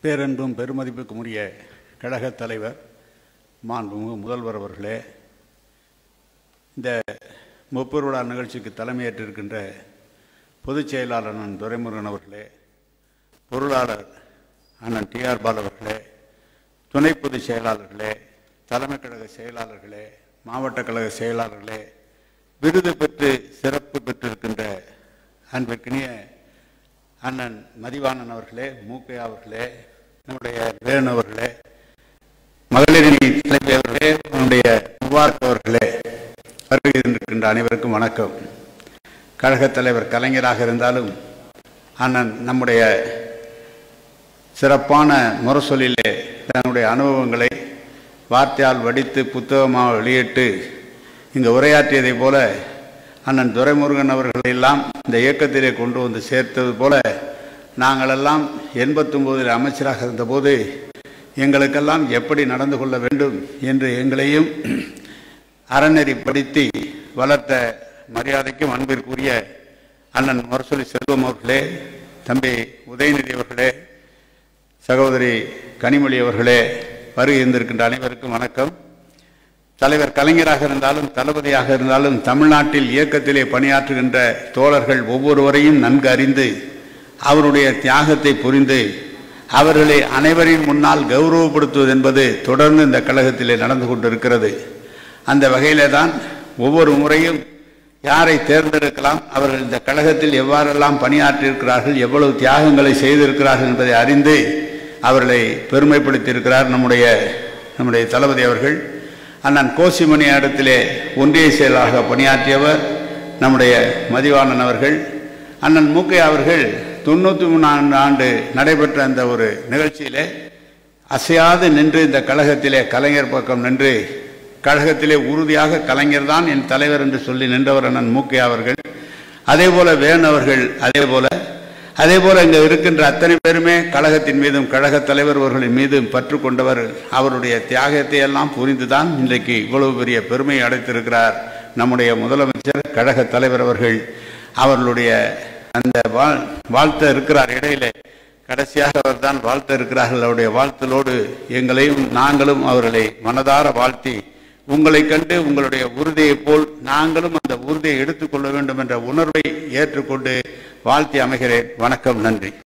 பேரன்பும் பெருமதிப்புக்கும் உரிய கழகத் தலைவர் மாண்புமிகு முதல்வர் அவர்களே இந்த முப்பெரு விழா நிகழ்ச்சிக்கு தலைமையேற்றிருக்கின்ற பொதுச் செயலாளர் அண்ணன் துரைமுருகன் அவர்களே பொருளாளர் அண்ணன் டிஆர் பால் அவர்களே துணை பொதுச் செயலாளர்களே தலைமை கழக செயலாளர்களே மாவட்ட கழக செயலாளர்களே விருது பெற்று சிறப்பு பெற்றிருக்கின்ற அன்பிற்கினிய அண்ணன் மதிவாணன் அவர்களே மூக்கை அவர்களே நம்முடைய வேணு அவர்களே மகளிரணி தலைவி அவர்களே நம்முடைய முபாரக் அவர்களே வருகை இருக்கின்ற அனைவருக்கும் வணக்கம் கழகத் தலைவர் கலைஞராக இருந்தாலும் அண்ணன் நம்முடைய சிறப்பான முரசொலியிலே தன்னுடைய அனுபவங்களை வார்த்தையால் வடித்து புத்தகமாக வெளியிட்டு இங்கு உரையாற்றியதைப் போல அண்ணன் துரைமுருகன் அவர்கள் எல்லாம் இந்த இயக்கத்திலே கொண்டு வந்து சேர்த்தது போல நாங்களெல்லாம் எண்பத்தொம்போதில் அமைச்சராக இருந்தபோது எங்களுக்கெல்லாம் எப்படி நடந்து கொள்ள வேண்டும் என்று எங்களையும் அறநெறிப்படுத்தி வளர்த்த மரியாதைக்கும் அன்பிற்குரிய அண்ணன் முரசொலி செல்வம் அவர்களே தம்பி உதயநிதி அவர்களே சகோதரி கனிமொழி அவர்களே வருகை இருந்திருக்கின்ற அனைவருக்கும் வணக்கம் தலைவர் கலைஞராக இருந்தாலும் தளபதியாக இருந்தாலும் தமிழ்நாட்டில் இயக்கத்திலே பணியாற்றுகின்ற தோழர்கள் ஒவ்வொருவரையும் நன்கு அறிந்து அவருடைய தியாகத்தை புரிந்து அவர்களை அனைவரின் முன்னால் கௌரவப்படுத்துவது என்பது தொடர்ந்து இந்த கழகத்திலே நடந்து கொண்டிருக்கிறது அந்த வகையிலே தான் ஒவ்வொரு முறையும் யாரை தேர்ந்தெடுக்கலாம் அவர்கள் இந்த கழகத்தில் எவ்வாறெல்லாம் பணியாற்றியிருக்கிறார்கள் எவ்வளவு தியாகங்களை செய்திருக்கிறார்கள் என்பதை அறிந்து அவர்களை பெருமைப்படுத்தியிருக்கிறார் நம்முடைய நம்முடைய தளபதி அவர்கள் அண்ணன் கோசிமணி இடத்திலே ஒன்றிய செயலாக பணியாற்றியவர் நம்முடைய மதிவாணன் அவர்கள் அண்ணன் மூக்கை அவர்கள் தொண்ணூற்றி மூணாம் ஆண்டு நடைபெற்ற அந்த ஒரு நிகழ்ச்சியிலே அசையாது நின்று இந்த கழகத்திலே கலைஞர் பக்கம் நின்று கழகத்திலே உறுதியாக கலைஞர் தான் என் தலைவர் என்று சொல்லி நின்றவர் அண்ணன் மூக்கே அவர்கள் அதே போல வேணு அவர்கள் அதே போல அதே போல இங்க இருக்கின்ற அத்தனை பேருமே கழகத்தின் மீதும் கழக தலைவர் அவர்களின் மீதும் பற்று கொண்டவர் அவருடைய தியாகத்தை எல்லாம் புரிந்துதான் இன்றைக்கு இவ்வளவு பெரிய பெருமை அடைத்திருக்கிறார் நம்முடைய முதலமைச்சர் கழக தலைவர் அவர்கள் அவர்களுடைய அந்த வாழ் வாழ்த்த இருக்கிறார் இடையிலே கடைசியாக அவர் தான் வாழ்த்த இருக்கிறார்கள் அவருடைய வாழ்த்தலோடு எங்களையும் நாங்களும் அவர்களை மனதார வாழ்த்தி உங்களை கண்டு உங்களுடைய உறுதியைப் போல் நாங்களும் அந்த உறுதியை எடுத்துக்கொள்ள வேண்டும் என்ற உணர்வை ஏற்றுக்கொண்டு வாழ்த்தி அமைகிறேன் வணக்கம் நன்றி